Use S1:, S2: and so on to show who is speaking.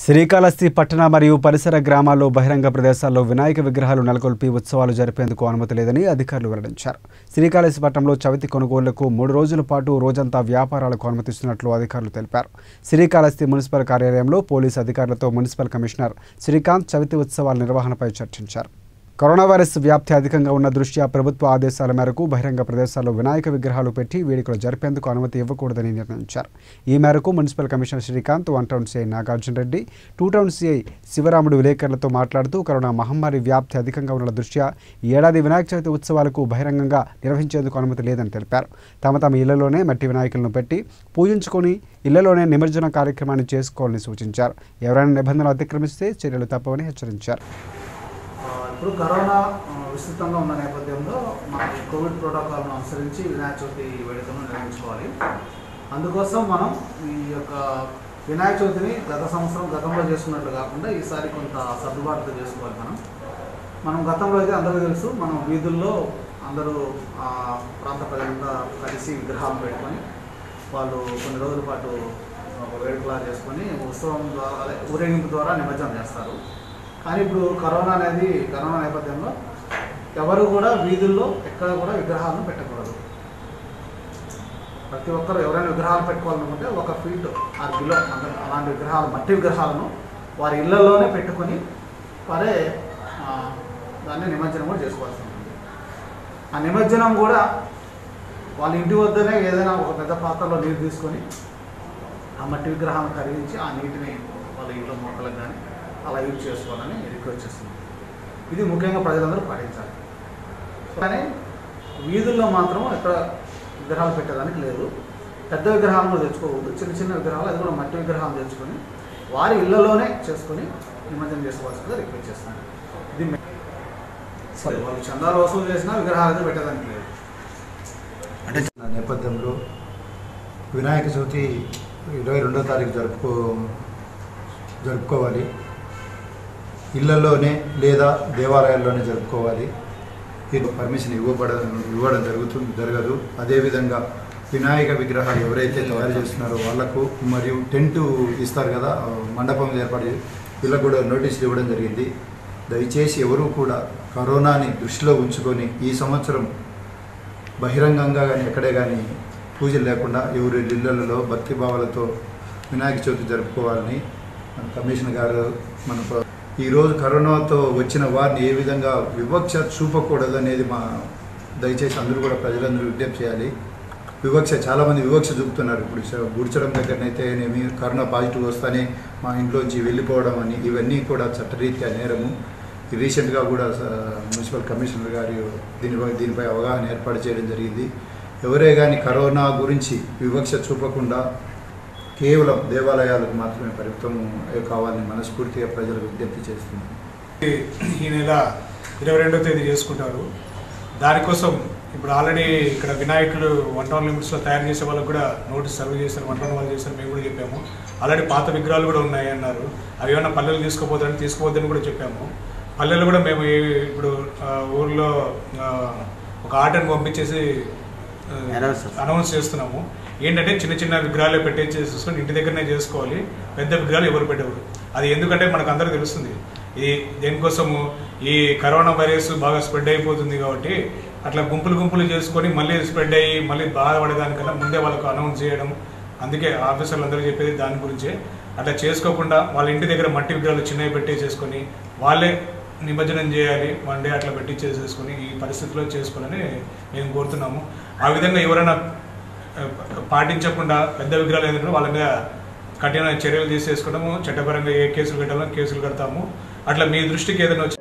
S1: శ్రీకాళహస్తి పట్టణ మరియు పరిసర గ్రామాల్లో బహిరంగ ప్రదేశాల్లో వినాయక విగ్రహాలు నెలకొల్పి ఉత్సవాలు జరిపేందుకు అనుమతి లేదని అధికారులు వెల్లడించారు శ్రీకాళహస్తి పట్టణంలో చవితి కొనుగోళ్లకు మూడు రోజుల పాటు రోజంతా వ్యాపారాలకు అనుమతిస్తున్నట్లు అధికారులు తెలిపారు శ్రీకాళహస్తి మున్సిపల్ కార్యాలయంలో పోలీసు అధికారులతో మున్సిపల్ కమిషనర్ శ్రీకాంత్ చవితి ఉత్సవాల నిర్వహణపై చర్చించారు కరోనా వైరస్ వ్యాప్తి అధికంగా ఉన్న దృష్ట్యా ప్రభుత్వ ఆదేశాల మేరకు బహిరంగ ప్రదేశాల్లో వినాయక విగ్రహాలు పెట్టి వేడుకలు జరిపేందుకు అనుమతి ఇవ్వకూడదని నిర్ణయించారు ఈ మేరకు municipal commissioner Srikanth one town CI Nagarjuna Reddy two town CI Sivaramudu విలేకరులతో మాట్లాడుతూ కరోనా మహమ్మారి వ్యాప్తి అధికంగా ఉన్న దృష్ట్యా ఈ ఏడాది వినాయక చవితి ఉత్సవాలకు బహిరంగంగా నిర్వహించేందుకు అనుమతి లేదని తెలిపారు తమ తమ ఇళ్లలోనే మట్టి వినాయకులను పెట్టి పూజించుకొని ఇళ్లలోనే నిమజ్జన కార్యక్రమాన్ని చేసుకోవాలని సూచించారు ఎవరైనా నిబంధనలు అతిక్రమిస్తే చర్యలు తప్పవని హెచ్చరించారు
S2: ఆ, ఇప్పుడు కరోనా ఆ, విస్తృతంగా ఉన్న నేపథ్యంలో మన కోవిడ్ ప్రోటోకాల్ను అనుసరించి వినాయక చవితి వేడుకను నిర్వహించుకోవాలి అందుకోసం మనం ఈ యొక్క వినాయక చవితిని గత సంవత్సరం గతంలో చేసుకున్నట్లు కాకుండా ఈసారి కొంత సర్దుబాటుతో చేసుకోవాలి మనం మనం గతంలో అయితే అందరికీ తెలుసు మనం వీధుల్లో అందరూ ఆ, ప్రాంత ప్రజలంతా కలిసి విగ్రహాలను పెట్టుకొని వాళ్ళు కొన్ని రోజుల పాటు ఒక వేడుకలా చేసుకొని ఉత్సవం ద్వారా అదే ఊరేగింపు ద్వారా నిమజ్జనం చేస్తారు కానీ ఇప్పుడు కరోనా అనేది కరోనా నేపథ్యంలో ఎవరు కూడా వీధుల్లో ఎక్కడ కూడా విగ్రహాలను పెట్టకూడదు ప్రతి ఒక్కరు ఎవరైనా విగ్రహాలు పెట్టుకోవాలనుకుంటే ఒక ఫీట్ ఆరు కిలో అంత అలాంటి విగ్రహాలు మట్టి విగ్రహాలను వారి ఇళ్లలోనే పెట్టుకొని వారే ఆ, దాన్ని నిమజ్జనం కూడా చేసుకోవాల్సి ఉంటుంది ఆ నిమజ్జనం కూడా వాళ్ళ ఇంటి వద్దనే ఏదైనా ఒక పెద్ద పాత్రలో నీరు తీసుకొని ఆ మట్టి విగ్రహాలను కరిగించి ఆ నీటిని వాళ్ళ ఇంట్లో మొక్కలకు కానీ అలా యూజ్ చేసుకోవాలని రిక్వెస్ట్ చేస్తున్నాం ఇది ముఖ్యంగా ప్రజలందరూ పాటించాలి కానీ వీధుల్లో మాత్రం ఎక్కడ విగ్రహాలు పెట్టడానికి లేదు పెద్ద విగ్రహాలు కూడా తెచ్చుకోవద్దు చిన్న చిన్న విగ్రహాలు అది కూడా మట్టి విగ్రహాలు తెచ్చుకొని వారి ఇళ్లలోనే చేసుకొని నిమజ్జనం చేసుకోవాల్సిందిగా రిక్వెస్ట్ చేస్తున్నాం ఇది మె- వాళ్ళు చందాలు వసూలు చేసినా విగ్రహాలు అయితే పెట్టడానికి లేదు
S3: నా నేపథ్యంలో వినాయక చవితి ఇరవై రెండో తారీఖు జరుపుకో జరుపుకోవాలి ఇళ్లలోనే లేదా దేవాలయాల్లోనే జరుపుకోవాలి ఇది పర్మిషన్ ఇవ్వబడడం ఇవ్వడం జరుగుతుంది జరగదు అదేవిధంగా వినాయక విగ్రహాలు ఎవరైతే తయారు చేస్తున్నారో వాళ్ళకు మరియు టెంట్ ఇస్తారు కదా ఆ మండపం ఏర్పాటు చేసి వీళ్ళకు కూడా నోటీసులు ఇవ్వడం జరిగింది దయచేసి ఎవరూ కూడా కరోనాని దృష్టిలో ఉంచుకొని ఈ సంవత్సరం బహిరంగంగా కానీ ఎక్కడే కానీ పూజలు లేకుండా ఎవరి ఇళ్ళలలో భక్తి భావాలతో వినాయక చవితి జరుపుకోవాలని మన కమిషనర్ గారు మనకు ఈరోజు కరోనాతో వచ్చిన వారిని ఏ విధంగా వివక్ష చూపకూడదు అనేది మా దయచేసి అందరూ కూడా ప్రజలందరూ విజ్ఞప్తి చేయాలి వివక్ష చాలామంది వివక్ష చూపుతున్నారు ఇప్పుడు స- గుడిచడం దగ్గరనైతే ఏమి కరోనా పాజిటివ్ వస్తానే మా ఇంట్లోంచి వెళ్ళిపోవడం అని ఇవన్నీ కూడా చట్టరీత్యా నేరము రీసెంట్గా కూడా స- మున్సిపల్ కమిషనర్ గారు దీనిపై దీనిపై అవగాహన ఏర్పాటు చేయడం జరిగింది ఎవరే కానీ కరోనా గురించి వివక్ష చూపకుండా కేవలం దేవాలయాలకు మాత్రమే పరిమితం కావాలని మనస్ఫూర్తిగా ప్రజలకు విజ్ఞప్తి చేస్తున్నాను
S4: ఈ నెల ఇరవై రెండో తేదీ చేసుకుంటారు దానికోసం ఇప్పుడు ఆల్రెడీ ఇక్కడ వినాయకుడు వన్ టౌన్ లిమిట్స్లో తయారు చేసే వాళ్ళకి కూడా నోటీస్ సర్వ్ చేశారు వన్ టౌన్ వాళ్ళు చేశారు మేము కూడా చెప్పాము ఆల్రెడీ పాత విగ్రహాలు కూడా ఉన్నాయి అన్నారు అవి ఏమైనా పల్లెలు తీసుకోపోతారని తీసుకోవద్దని కూడా చెప్పాము పల్లెలు కూడా మేము ఈ- ఇప్పుడు ఆ, ఊర్లో ఆ, ఒక ఆర్డర్ని పంపించేసి అనౌన్స్ చేస్తున్నాము ఏంటంటే చిన్న చిన్న విగ్రహాలే పెట్టేసేసుకొని ఇంటి దగ్గరనే చేసుకోవాలి పెద్ద విగ్రహాలు ఎవరు పెట్టకూడదు అది ఎందుకంటే మనకు అందరికీ తెలుస్తుంది ఈ దేనికోసము ఈ కరోనా వైరస్ బాగా స్ప్రెడ్ అయిపోతుంది కాబట్టి అట్లా గుంపులు గుంపులు చేసుకొని మళ్ళీ స్ప్రెడ్ అయ్యి మళ్ళీ బాధపడేదానికన్నా ముందే వాళ్ళకు అనౌన్స్ చేయడం అందుకే ఆఫీసర్లు అందరూ చెప్పేది దాని గురించే అట్లా చేసుకోకుండా వాళ్ళ ఇంటి దగ్గర మట్టి విగ్రహాలు చిన్నవి పెట్టేసేసుకొని వాళ్ళే నిమజ్జనం చేయాలి వన్ డే అట్లా పెట్టి చేసేసుకొని ఈ పరిస్థితిలో చేసుకోవాలని మేము కోరుతున్నాము ఆ విధంగా ఎవరైనా ఆ, పాటించకుండా పెద్ద విగ్రహాలు ఏదైనా వాళ్ళ మీద కఠిన చర్యలు తీసేసుకోవడము చట్టపరంగా ఏ కేసులు కట్టాలో కేసులు కడతాము అట్లా మీ దృష్టికి ఏదైనా వచ్చి